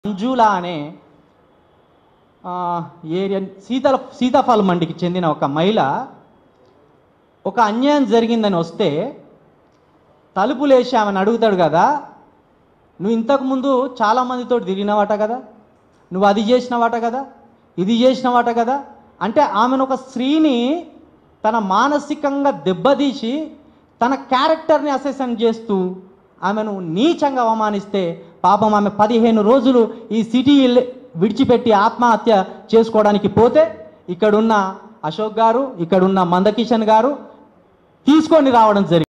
మంజుల అనే ఆ, ఏరియా సీతల సీతాఫల మండికి చెందిన ఒక మహిళ ఒక అన్యాయం జరిగిందని వస్తే తలుపులేసి ఆమెను అడుగుతాడు కదా నువ్వు ఇంతకుముందు చాలామందితో తిరిగినవాట కదా నువ్వు అది చేసినవాట కదా ఇది చేసినవాట కదా అంటే ఆమెను ఒక స్త్రీని తన మానసికంగా దెబ్బతీసి తన క్యారెక్టర్ని అసెసన్ చేస్తూ ఆమెను నీచంగా అవమానిస్తే పాపం ఆమె పదిహేను రోజులు ఈ సిటీ విడిచిపెట్టి ఆత్మహత్య చేసుకోవడానికి పోతే ఇక్కడున్న అశోక్ గారు ఇక్కడున్న మందకిషన్ గారు తీసుకొని రావడం జరిగింది